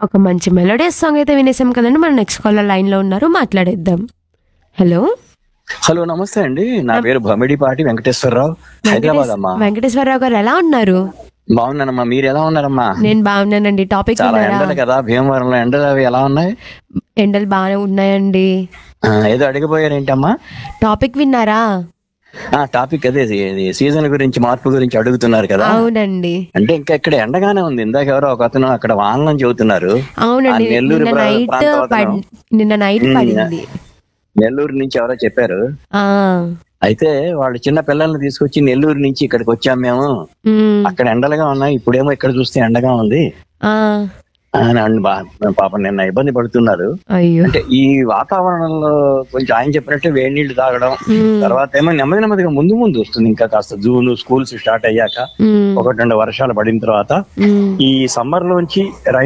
ఒక మంచి melodious song అయితే వినేసాం కదండి మన నెక్స్ట్ కాలర్ లైన్ లో ఉన్నారు మాట్లాడేద్దాం హలో హలో నమస్తే అండి నా పేరు భమిడిపాటి వెంకటేశ్వరరావు హైదరాబాద్ అమ్మా వెంకటేశ్వరరావు గారు ఎలా ఉన్నారు బాగున్నానమ్మా మీరు ఎలా ఉన్నారమ్మా నేను బాగున్నానండి టాపిక్ చాలా విన్నారా ఎండలు కదా భీమవరంలో ఎండలు అవి ఎలా ఉన్నాయి ఎండలు బాగానే ఉన్నాయండి ఆ, ఏదో అడిగిపోయారేంటమ్మా టాపిక్ విన్నారా ఆ టాపిక్ అదే ఇది సీజన్ గురించి మార్పు గురించి అడుగుతున్నారు కదా అవునండి అంటే ఇంకా ఇక్కడ ఎండగానే ఉంది ఇందాక ఎవరో ఒక అతను అక్కడ వానలని చెబుతున్నారు అవునండి ఆ నెల్లూరు నిన్న ప్రా- నైట్ ప్రాంతం అతను. నిన్న నైట్ ఉమ్, పడింది నెల్లూరు నుంచి ఎవరో చెప్పారు ఆ అయితే వాళ్ళు చిన్న పిల్లల్ని తీసుకొచ్చి నెల్లూరు నుంచి ఇక్కడికి వచ్చాం మేము ఉమ్, అక్కడ ఎండలుగా ఉన్నాయి ఇప్పుడేమో ఇక్కడ చూస్తే ఎండగా ఉంది ఆ, అని అన్ బా- పాపం నిన్న ఇబ్బంది పడుతున్నారు అయ్యో అంటే ఈ వాతావరణంలో కొంచెం ఆయన చెప్పినట్టు వేడి నీళ్లు తాగడం ఉమ్, తర్వాత ఏమో నెమ్మది నెమ్మదిగా ముందు ముందు వస్తుంది ఇంకా కాస్త జూన్ స్కూల్స్ స్టార్ట్ అయ్యాక ఉమ్, ఒకటి రెండు వర్షాలు పడిన తర్వాత ఉమ్. ఈ సమ్మర్ లోంచి